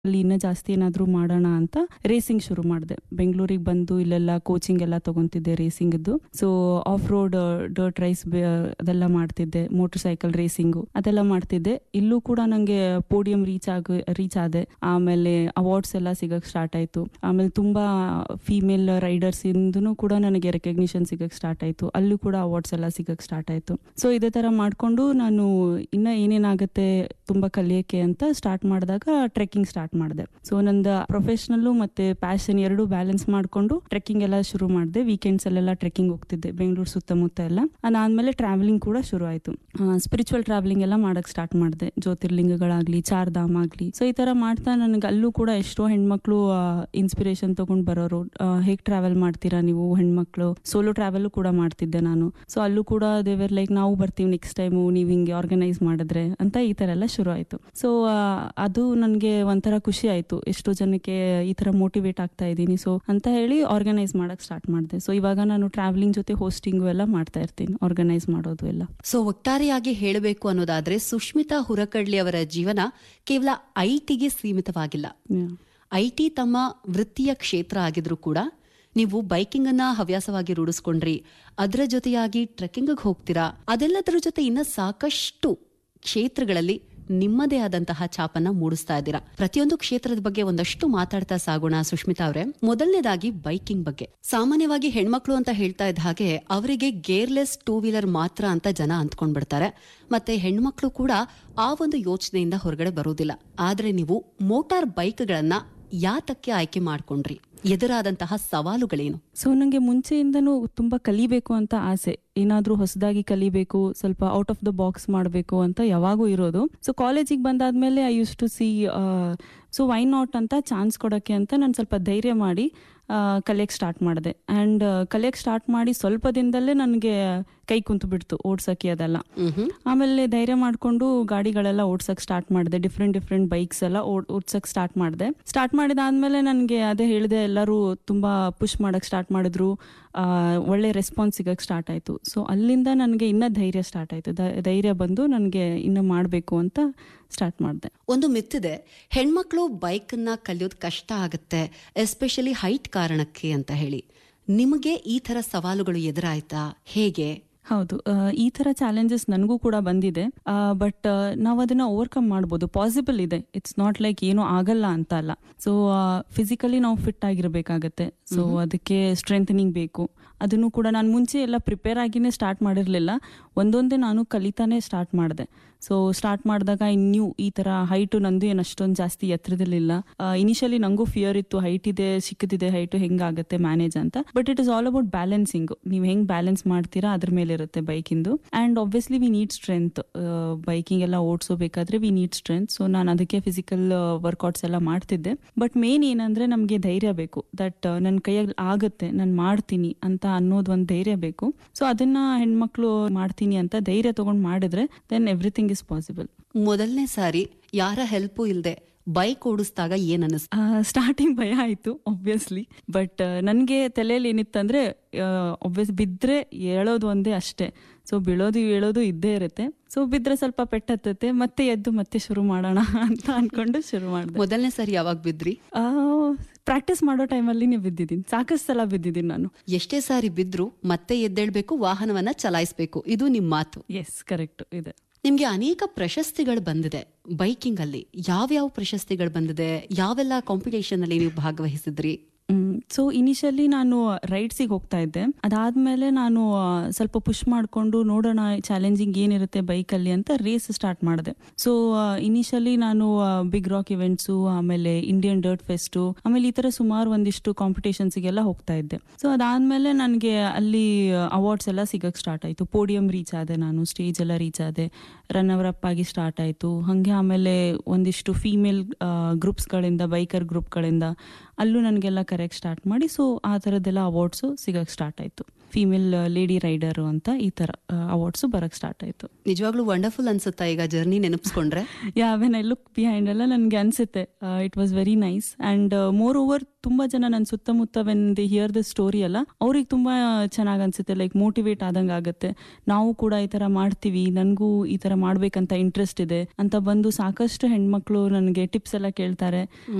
ಅಲ್ಲಿ ಇನ್ನೂ ಜಾಸ್ತಿ ಏನಾದರೂ ಮಾಡೋಣ ಅಂತ ರೇಸಿಂಗ್ ಶುರು ಮಾಡಿದೆ ಬೆಂಗಳೂರಿಗೆ ಬಂದು ಇಲ್ಲೆಲ್ಲ ಕೋಚಿಂಗ್ ಎಲ್ಲ ತಗೊಂತಿದ್ದೆ ರೇಸಿಂಗ್ದು so off road dirt race ಅದೆಲ್ಲ ಮಾಡ್ತಿದ್ದೆ ಮೋಟರ್ ಸೈಕಲ್ ರೇಸಿಂಗು ಅದೆಲ್ಲ ಮಾಡ್ತಿದ್ದೆ ಇಲ್ಲೂ ಕೂಡ ನಂಗೆ ಪೋಡಿಯಂ ರೀಚ್ ಆಗ ರೀಚ್ ಆದೆ ಆಮೇಲೆ ಅವಾರ್ಡ್ಸ್ ಎಲ್ಲ ಸಿಗಕ್ ಸ್ಟಾರ್ಟ್ ಆಯ್ತು ಆಮೇಲೆ ತುಂಬಾ ಫೀಮೇಲ್ ರೈಡರ್ಸ್ ಇಂದೂ ಕೂಡ ನನಗೆ ರೆಕಗ್ನಿಷನ್ ಸಿಗಕ್ ಸ್ಟಾರ್ಟ್ ಆಯ್ತು ಅಲ್ಲೂ ಕೂಡ ಅವಾರ್ಡ್ಸ್ ಎಲ್ಲ ಸಿಗಕ್ ಸ್ಟಾರ್ಟ್ ಆಯ್ತು ಸೊ ಇದೇ ತರ ಮಾಡ್ಕೊಂಡು ನಾನು ಇನ್ನ ಏನೇನಾಗುತ್ತೆ ತುಂಬಾ ಕಲಿಯಕ್ಕೆ ಅಂತ ಸ್ಟಾರ್ಟ್ ಮಾಡಿದಾಗ ಟ್ರೆಕ್ಕಿಂಗ್ ಸ್ಟಾರ್ಟ್ ಮಾಡಿದೆ ಸೊ ನಂದು ಪ್ರೊಫೆಷನಲ್ಲು ಮತ್ತೆ ಪ್ಯಾಷನ್ ಎರಡು ಬ್ಯಾಲೆನ್ಸ್ ಮಾಡ್ಕೊಂಡು ಟ್ರೆಕ್ಕಿಂಗ್ ಎಲ್ಲ ಶುರು ಮಾಡಿದೆ ವೀಕೆಂಡ್ಸ್ ಅಲ್ಲೆಲ್ಲ ಟ್ರೆಕ್ಕಿಂಗ್ ಹೋಗ್ತಿದ್ದೆ ಬೆಂಗಳೂರು ಸುತ್ತಮುತ್ತ ಎಲ್ಲ ಅದಾದ್ಮೇಲೆ ಟ್ರಾವೆಲಿಂಗ್ ಕೂಡ ಶುರು ಆಯ್ತು ಸ್ಪಿರಿಚುವಲ್ ಟ್ರಾವೆಲಿಂಗ್ ಎಲ್ಲ ಮಾಡಕ್ ಸ್ಟಾರ್ಟ್ ಮಾಡಿದೆ ಜ್ಯೋತಿರ್ಲಿಂಗಗಳಾಗ್ಲಿ ಚಾರ್ಧಾಮ್ ಆಗ್ಲಿ ಸೊ ಈ ತರ ಮಾಡ್ತಾ ನನಗೆ ಅಲ್ಲೂ ಕೂಡ ಎಷ್ಟೋ ಹೆಣ್ಮಕ್ಳು ಇನ್ಸ್ಪಿರೇಷನ್ ತಗೊಂಡ್ ಬರೋರು ಹೇಗ್ ಟ್ರಾವೆಲ್ ಮಾಡ್ತೀರಾ ನೀವು ಹೆಣ್ಮಕ್ಳು ಸೋಲೋ ಟ್ರಾವೆಲ್ ಕೂಡ ಮಾಡ್ತಿದ್ದೆ ನಾನು ಸೊ ಅಲ್ಲೂ ಕೂಡ ದೇವರ್ ಲೈಕ್ ನಾವು ಬರ್ತೀವಿ ನೆಕ್ಸ್ಟ್ ಟೈಮು ನೀವು ಹಿಂಗೆ ಆರ್ಗನೈಸ್ ಮಾಡಿದ್ರೆ ಅಂತ ಈ ತರ ಎಲ್ಲ ಶುರು ಆಯ್ತು ಸೊ ಅದು ನನಗೆ ಒಂಥರ ಖುಷಿ ಆಯ್ತು ಎಷ್ಟೋ ಜನಕ್ಕೆ ಈ ತರ ಮೋಟಿವೇಟ್ ಆಗ್ತಾ ಇದ್ದೀನಿ ಸೊ ಅಂತ ಹೇಳಿ ಆರ್ಗನೈಸ್ ಮಾಡಕ್ ಸ್ಟಾರ್ಟ್ ಮಾಡಿದೆ ಸೊ ಇವಾಗ ನಾನು ಟ್ರಾವೆಲಿಂಗ್ ಜೊತೆ ಹೋಸ್ಟಿಂಗು ಎಲ್ಲ ಮಾಡ್ತಾ ಇರ್ತೀನಿ ಆರ್ಗನೈಸ್ ಮಾಡೋದು ಎಲ್ಲ ಸೊ ಒಟ್ಟಾರೆಯಾಗಿ ಹೇಳಬೇಕು ಅನ್ನೋದಾದ್ರೆ ಸುಷ್ಮಿತಾ ಹುರಕಡ್ಲಿ ಅವರ ಜೀವನ ಕೇವಲ ಐಟಿಗೆ ಸೀಮಿತವಾಗಿಲ್ಲ Yeah. ಐಟಿ ತಮ್ಮ ವೃತ್ತಿಯ ಕ್ಷೇತ್ರ ಆಗಿದ್ರು ಕೂಡ ನೀವು ಬೈಕಿಂಗ್ ಅನ್ನ ಹವ್ಯಾಸವಾಗಿ ರೂಢಿಸ್ಕೊಂಡ್ರಿ ಅದರ ಜೊತೆಯಾಗಿ ಟ್ರೆಕ್ಕಿಂಗ್ ಹೋಗ್ತೀರಾ ಅದೆಲ್ಲದರ ಜೊತೆ ಇನ್ನ ಸಾಕಷ್ಟು ಕ್ಷೇತ್ರಗಳಲ್ಲಿ ನಿಮ್ಮದೇ ಆದಂತಹ ಛಾಪನ್ನ ಮೂಡಿಸ್ತಾ ಇದ್ದೀರಾ ಪ್ರತಿಯೊಂದು ಕ್ಷೇತ್ರದ ಬಗ್ಗೆ ಒಂದಷ್ಟು ಮಾತಾಡ್ತಾ ಸಾಗೋಣ ಸುಷ್ಮಿತಾ ಅವರೇ ಮೊದಲನೇದಾಗಿ ಬೈಕಿಂಗ್ ಬಗ್ಗೆ ಸಾಮಾನ್ಯವಾಗಿ ಹೆಣ್ಮಕ್ಳು ಅಂತ ಹೇಳ್ತಾ ಇದ್ದ ಹಾಗೆ ಅವರಿಗೆ ಗೇರ್ಲೆಸ್ ಟೂ ವೀಲರ್ ಮಾತ್ರ ಅಂತ ಜನ ಅಂದ್ಕೊಂಡ್ಬಿಡ್ತಾರೆ ಮತ್ತೆ ಹೆಣ್ಮಕ್ಳು ಕೂಡ ಆ ಒಂದು ಯೋಚನೆಯಿಂದ ಹೊರಗಡೆ ಬರೋದಿಲ್ಲ ಆದ್ರೆ ನೀವು ಮೋಟಾರ್ ಬೈಕ್ಗಳನ್ನ ಯಾತಕ್ಕೆ ಆಯ್ಕೆ ಮಾಡ್ಕೊಂಡ್ರಿ ಎದುರಾದಂತಹ ಸವಾಲುಗಳೇನು ಸೊ ನನಗೆ ಮುಂಚೆಯಿಂದನೂ ತುಂಬಾ ಕಲಿಬೇಕು ಅಂತ ಆಸೆ ಏನಾದ್ರೂ ಹೊಸದಾಗಿ ಕಲಿಬೇಕು ಸ್ವಲ್ಪ ಔಟ್ ಆಫ್ ದ ಬಾಕ್ಸ್ ಮಾಡಬೇಕು ಅಂತ ಯಾವಾಗೂ ಇರೋದು ಸೊ ಕಾಲೇಜಿಗೆ ಬಂದಾದ್ಮೇಲೆ I use to see so why not ಅಂತ ಚಾನ್ಸ್ ಕೊಡೋಕ್ಕೆ ಅಂತ ನಾನು ಸ್ವಲ್ಪ ಧೈರ್ಯ ಮಾಡಿ ಕಲಿಯಕ್ಕೆ ಸ್ಟಾರ್ಟ್ ಮಾಡಿದೆ ಆ್ಯಂಡ್ ಕಲಿಯಕ್ಕೆ ಸ್ಟಾರ್ಟ್ ಮಾಡಿ ಸ್ವಲ್ಪ ದಿನದಲ್ಲೇ ನನಗೆ ಕೈ ಕುಂತು ಬಿಡ್ತು ಓಡ್ಸಕ್ಕೆ ಅದೆಲ್ಲ ಆಮೇಲೆ ಧೈರ್ಯ ಮಾಡ್ಕೊಂಡು ಗಾಡಿಗಳೆಲ್ಲ ಓಡ್ಸಕ್ ಸ್ಟಾರ್ಟ್ ಮಾಡಿದೆ ಡಿಫ್ರೆಂಟ್ ಡಿಫ್ರೆಂಟ್ ಬೈಕ್ಸ್ ಎಲ್ಲ ಓಡ್ ಓಡ್ಸಕ್ ಸ್ಟಾರ್ಟ್ ಮಾಡಿದೆ ಸ್ಟಾರ್ಟ್ ಮಾಡಿದಾದ್ಮೇಲೆ ನನಗೆ ಅದೇ ಹೇಳಿದೆ ಎಲ್ಲರೂ ತುಂಬಾ ಪುಷ್ ಮಾಡಕ್ ಸ್ಟಾರ್ಟ್ ಮಾಡಿದ್ರು ಆ, ಒಳ್ಳೆ ರೆಸ್ಪಾನ್ಸ್ ಸಿಗಕ್ ಸ್ಟಾರ್ಟ್ ಆಯ್ತು ಸೊ ಅಲ್ಲಿಂದ ನನಗೆ ಇನ್ನ ಧೈರ್ಯ ಸ್ಟಾರ್ಟ್ ಆಯ್ತು ಧ- ಧೈರ್ಯ ಬಂದು ನನಗೆ ಇನ್ನು ಮಾಡಬೇಕು ಅಂತ ಸ್ಟಾರ್ಟ್ ಮಾಡಿದೆ ಒಂದು ಮಿತ್ತಿದೆ ಹೆಣ್ಮಕ್ಳು ಬೈಕ್ ಅನ್ನ ಕಲಿಯೋದು ಕಷ್ಟ ಆಗುತ್ತೆ ಎಸ್ಪೆಷಲಿ ಹೈಟ್ ಕಾರಣಕ್ಕೆ ಅಂತ ಹೇಳಿ ನಿಮಗೆ ಈ ತರ ಸವಾಲುಗಳು ಎದುರಾಯ್ತಾ ಹೇಗೆ ಹೌದು ಆ, ಈ ತರ ಚಾಲೆಂಜಸ್ ನನಗೂ ಕೂಡ ಬಂದಿದೆ ಬಟ್ ನಾವು ಅದನ್ನ ಓವರ್ಕಮ್ ಮಾಡ್ಬೋದು ಪಾಸಿಬಲ್ ಇದೆ ಇಟ್ಸ್ ನಾಟ್ ಲೈಕ್ ಏನೂ ಆಗಲ್ಲ ಅಂತ ಅಲ್ಲ ಸೊ ಫಿಸಿಕಲಿ ನಾವು ಫಿಟ್ ಆಗಿರ್ಬೇಕಾಗತ್ತೆ ಸೊ ಅದಕ್ಕೆ ಸ್ಟ್ರೆಂಥನಿಂಗ್ ಬೇಕು ಅದನ್ನು ಕೂಡ ನಾನು ಮುಂಚೆ ಎಲ್ಲ ಪ್ರಿಪೇರ್ ಆಗಿನೇ ಸ್ಟಾರ್ಟ್ ಮಾಡಿರಲಿಲ್ಲ ಒಂದೊಂದೇ ನಾನು ಕಲಿತಾನೆ ಸ್ಟಾರ್ಟ್ ಮಾಡಿದೆ ಸೊ ಸ್ಟಾರ್ಟ್ ಮಾಡಿದಾಗ ಇನ್ನೂ ಈ ತರ ಹೈಟು ನಂದು ಏನು ಅಷ್ಟೊಂದು ಜಾಸ್ತಿ ಎತ್ತರದಲ್ಲಿಲ್ಲ ಇನಿಷಿಯಲಿ ನಂಗೂ ಫಿಯರ್ ಇತ್ತು ಹೈಟ್ ಇದೆ ಚಿಕ್ಕದಿದೆ ಹೈಟು ಹೆಂಗಾಗತ್ತೆ ಮ್ಯಾನೇಜ್ ಅಂತ but it is all about balancing ನೀವು ಹೆಂಗ್ ಬ್ಯಾಲೆನ್ಸ್ ಮಾಡ್ತೀರಾ ಅದ್ರ ಮೇಲೆ ಇರುತ್ತೆ ಬೈಕಿಂದು and obviously we need strength biking ಎಲ್ಲ ಓಡಿಸೋಬೇಕಾದ್ರೆ ವಿ ನೀಡ್ ಸ್ಟ್ರೆಂತ್ ಸೊ ನಾನು ಅದಕ್ಕೆ ಫಿಸಿಕಲ್ ವರ್ಕೌಟ್ಸ್ ಎಲ್ಲ ಮಾಡ್ತಿದ್ದೆ ಬಟ್ ಮೇನ್ ಏನಂದ್ರೆ ನಮಗೆ ಧೈರ್ಯ ಬೇಕು ದಟ್ ನನ್ನ ಕೈಯಲ್ಲಿ ಆಗುತ್ತೆ ನಾನು ಮಾಡ್ತೀನಿ ಅಂತ ಅನ್ನೋದು ಒಂದು ಧೈರ್ಯ ಬೇಕು ಸೊ ಅದನ್ನ ಹೆಣ್ಮಕ್ಳು ಮಾಡ್ತೀನಿ ಅಂತ ಧೈರ್ಯ ತಗೊಂಡ್ ಮಾಡಿದ್ರೆ ದೆನ್ ಎವ್ರಿಥಿಂಗ್ ಇಸ್ ಪಾಸಿಬಲ್ ಮೊದಲನೇ ಸಾರಿ ಯಾರ ಹೆಲ್ಪು ಇಲ್ದೆ ಬೈಕ್ ಓಡಿಸಿದಾಗ ಏನ್ ಅನಿಸ್ತು ಸ್ಟಾರ್ಟಿಂಗ್ ಭಯ ಆಯ್ತು ಒಬ್ವಿಯಸ್ಲಿ ಬಟ್ ನನಗೆ ತಲೆಯಲ್ಲಿ ಏನಿತ್ತಂದ್ರೆ ಒಬ್ವಿಯಸ್ ಬಿದ್ರೆ ಹೇಳೋದು ಒಂದೇ ಅಷ್ಟೇ ಸೊ ಬೀಳೋದು ಹೇಳೋದು ಇದ್ದೇ ಇರುತ್ತೆ ಸೊ ಬಿದ್ರೆ ಸ್ವಲ್ಪ ಪೆಟ್ಟತ್ತತೆ ಮತ್ತೆ ಎದ್ದು ಮತ್ತೆ ಶುರು ಮಾಡೋಣ ಅಂತ ಅನ್ಕೊಂಡು ಶುರು ಮಾಡಿದೆ ಮೊದಲನೇ ಸಾರಿ ಯಾವಾಗ ಬಿದ್ರಿ ಪ್ರಾಕ್ಟೀಸ್ ಮಾಡೋ ಟೈಮಲ್ಲಿ ನೀವು ಬಿದ್ದಿದ್ದೀನಿ ಸಾಕಷ್ಟು ಸಲ ಬಿದ್ದಿದ್ದೀನಿ ನಾನು ಎಷ್ಟೇ ಸಾರಿ ಬಿದ್ರು ಮತ್ತೆ ಎದ್ದೇಳ್ಬೇಕು ವಾಹನವನ್ನ ಚಲಾಯಿಸಬೇಕು ಇದು ನಿಮ್ ಮಾತು ಎಸ್ ಕರೆಕ್ಟ್ ಇದೆ ನಿಮ್ಗೆ ಅನೇಕ ಪ್ರಶಸ್ತಿಗಳು ಬಂದಿದೆ ಬೈಕಿಂಗ್ ಅಲ್ಲಿ ಯಾವ್ಯಾವ ಪ್ರಶಸ್ತಿಗಳು ಬಂದಿದೆ ಯಾವೆಲ್ಲ ಕಾಂಪಿಟೇಷನ್ ಅಲ್ಲಿ ನೀವು ಭಾಗವಹಿಸಿದ್ರಿ ಸೊ ಇನಿಷಿಯಲಿ ನಾನು ರೈಡ್ಸಿಗೆ ಹೋಗ್ತಾ ಇದ್ದೆ ಅದಾದ್ಮೇಲೆ ನಾನು ಆ, ಸ್ವಲ್ಪ ಪುಷ್ ಮಾಡಿಕೊಂಡು ನೋಡೋಣ ಚಾಲೆಂಜಿಂಗ್ ಏನಿರುತ್ತೆ ಬೈಕಲ್ಲಿ ಅಂತ ರೇಸ್ ಸ್ಟಾರ್ಟ್ ಮಾಡಿದೆ ಸೊ ಇನಿಷಿಯಲಿ ನಾನು ಬಿಗ್ ರಾಕ್ ಇವೆಂಟ್ಸು ಆಮೇಲೆ ಇಂಡಿಯನ್ ಡರ್ಟ್ ಫೆಸ್ಟು ಆಮೇಲೆ ಈ ತರ ಸುಮಾರು ಒಂದಿಷ್ಟು ಕಾಂಪಿಟೇಷನ್ಸ್ಗೆಲ್ಲ ಹೋಗ್ತಾ ಇದ್ದೆ ಸೊ ಅದಾದ್ಮೇಲೆ ನನಗೆ ಅಲ್ಲಿ ಅವಾರ್ಡ್ಸ್ ಎಲ್ಲ ಸಿಗಕ್ ಸ್ಟಾರ್ಟ್ ಆಯ್ತು ಪೋಡಿಯಂ ರೀಚ್ ಆದೆ ನಾನು ಸ್ಟೇಜ್ ಎಲ್ಲ ರೀಚ್ ಆದೆ ರನ್ನರ್ ಅಪ್ ಆಗಿ ಸ್ಟಾರ್ಟ್ ಆಯ್ತು ಹಾಗೆ ಆಮೇಲೆ ಒಂದಿಷ್ಟು ಫೀಮೇಲ್ ಗ್ರೂಪ್ಸ್ಗಳಿಂದ ಬೈಕರ್ ಗ್ರೂಪ್ಗಳಿಂದ ಅಲ್ಲೂ ನನಗೆಲ್ಲ ಕರೆಕ್ಟ್ ಸ್ಟಾರ್ಟ್ ಮಾಡಿ ಸೊ ಆ ಥರದ್ದೆಲ್ಲ ಅವಾರ್ಡ್ಸು ಸಿಗಕ್ಕೆ ಸ್ಟಾರ್ಟ್ ಆಯ್ತು ಫೀಮೇಲ್ ಲೇಡಿ ರೈಡರು ಅಂತ ಈ ಥರ ಅವಾರ್ಡ್ಸು ಬರಕ್ಕೆ ಸ್ಟಾರ್ಟ್ ಆಯ್ತು ನಿಜವಾಗ್ಲೂ ವಂಡರ್ಫುಲ್ ಅನ್ಸುತ್ತಾ ಈಗ ಜರ್ನಿ ನೆನಪಿಸ್ಕೊಂಡ್ರೆ yeah when I look behind ಎಲ್ಲ ನನಗೆ ಅನ್ಸುತ್ತೆ it was very nice and moreover ತುಂಬಾ ಜನ ನನ್ನ ಸುತ್ತಮುತ್ತ when they hear the story ಅಲ್ಲ ಅವ್ರಿಗೆ ತುಂಬಾ ಚೆನ್ನಾಗಿ ಅನ್ಸುತ್ತೆ ಲೈಕ್ ಮೋಟಿವೇಟ್ ಆದಂಗೆ ಆಗುತ್ತೆ ನಾವು ಕೂಡ ಈ ತರ ಮಾಡ್ತೀವಿ ನನಗೂ ಈ ತರ ಮಾಡ್ಬೇಕಂತ ಇಂಟ್ರೆಸ್ಟ್ ಇದೆ ಅಂತ ಬಂದು ಸಾಕಷ್ಟು ಹೆಣ್ಮಕ್ಳು ನನಗೆ ಟಿಪ್ಸ್ ಎಲ್ಲ ಕೇಳ್ತಾರೆ